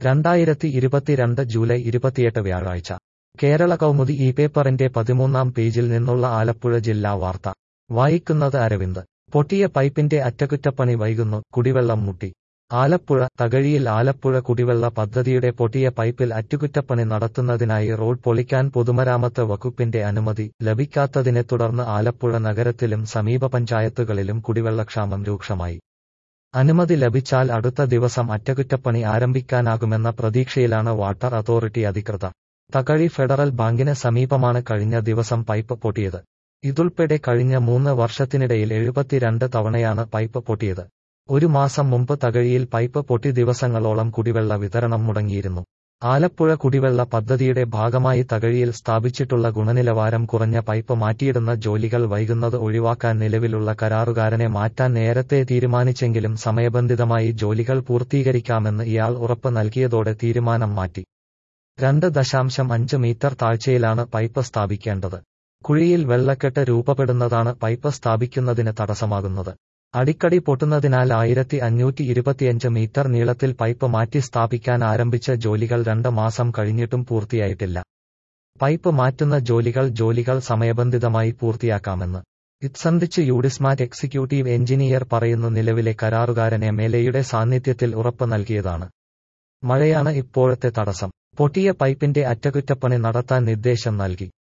രണ്ടായിരത്തി ഇരുപത്തിരണ്ട് ജൂലൈ ഇരുപത്തിയെട്ട് വ്യാഴാഴ്ച കേരള കൗമുദി ഈ പേപ്പറിന്റെ പതിമൂന്നാം പേജിൽ നിന്നുള്ള ആലപ്പുഴ ജില്ലാ വാർത്ത വായിക്കുന്നത് അരവിന്ദ് പൊട്ടിയ പൈപ്പിന്റെ അറ്റകുറ്റപ്പണി വൈകുന്നു കുടിവെള്ളം മുട്ടി ആലപ്പുഴ തകഴിയിൽ ആലപ്പുഴ കുടിവെള്ള പദ്ധതിയുടെ പൊട്ടിയ പൈപ്പിൽ അറ്റകുറ്റപ്പണി നടത്തുന്നതിനായി റോഡ് പൊളിക്കാൻ പൊതുമരാമത്ത് വകുപ്പിന്റെ അനുമതി ലഭിക്കാത്തതിനെ തുടർന്ന് ആലപ്പുഴ നഗരത്തിലും സമീപ പഞ്ചായത്തുകളിലും കുടിവെള്ളക്ഷാമം രൂക്ഷമായി അനുമതി ലഭിച്ചാൽ അടുത്ത ദിവസം അറ്റകുറ്റപ്പണി ആരംഭിക്കാനാകുമെന്ന പ്രതീക്ഷയിലാണ് വാട്ടർ അതോറിറ്റി അധികൃതർ തകഴി ഫെഡറൽ ബാങ്കിന് സമീപമാണ് കഴിഞ്ഞ ദിവസം പൈപ്പ് പൊട്ടിയത് ഇതുൾപ്പെടെ കഴിഞ്ഞ മൂന്ന് വർഷത്തിനിടയിൽ എഴുപത്തിരണ്ട് തവണയാണ് പൈപ്പ് പൊട്ടിയത് ഒരു മാസം മുമ്പ് തകഴിയിൽ പൈപ്പ് പൊട്ടി ദിവസങ്ങളോളം കുടിവെള്ള വിതരണം മുടങ്ങിയിരുന്നു ആലപ്പുഴ കുടിവെള്ള പദ്ധതിയുടെ ഭാഗമായി തകഴിയിൽ സ്ഥാപിച്ചിട്ടുള്ള ഗുണനിലവാരം കുറഞ്ഞ പൈപ്പ് മാറ്റിയിടുന്ന ജോലികൾ വൈകുന്നത് ഒഴിവാക്കാൻ നിലവിലുള്ള കരാറുകാരനെ മാറ്റാൻ നേരത്തെ തീരുമാനിച്ചെങ്കിലും സമയബന്ധിതമായി ജോലികൾ പൂർത്തീകരിക്കാമെന്ന് ഇയാൾ ഉറപ്പ് നൽകിയതോടെ തീരുമാനം മാറ്റി രണ്ട് ദശാംശം അഞ്ച് മീറ്റർ താഴ്ചയിലാണ് പൈപ്പ് സ്ഥാപിക്കേണ്ടത് കുഴിയിൽ വെള്ളക്കെട്ട് രൂപപ്പെടുന്നതാണ് പൈപ്പ് സ്ഥാപിക്കുന്നതിന് തടസ്സമാകുന്നത് അടിക്കടി പൊട്ടുന്നതിനാൽ ആയിരത്തി അഞ്ഞൂറ്റി ഇരുപത്തിയഞ്ച് മീറ്റർ നീളത്തിൽ പൈപ്പ് മാറ്റി സ്ഥാപിക്കാൻ ആരംഭിച്ച ജോലികൾ രണ്ട് മാസം കഴിഞ്ഞിട്ടും പൂർത്തിയായിട്ടില്ല പൈപ്പ് മാറ്റുന്ന ജോലികൾ ജോലികൾ സമയബന്ധിതമായി പൂർത്തിയാക്കാമെന്ന് ഇത്സന്ധിച്ച് യൂഡിസ്മാറ്റ് എക്സിക്യൂട്ടീവ് എഞ്ചിനീയർ പറയുന്നു നിലവിലെ കരാറുകാരനെ മേലയുടെ സാന്നിധ്യത്തിൽ ഉറപ്പ് നൽകിയതാണ് മഴയാണ് ഇപ്പോഴത്തെ തടസ്സം പൊട്ടിയ പൈപ്പിന്റെ അറ്റകുറ്റപ്പണി നടത്താൻ നിർദ്ദേശം നൽകി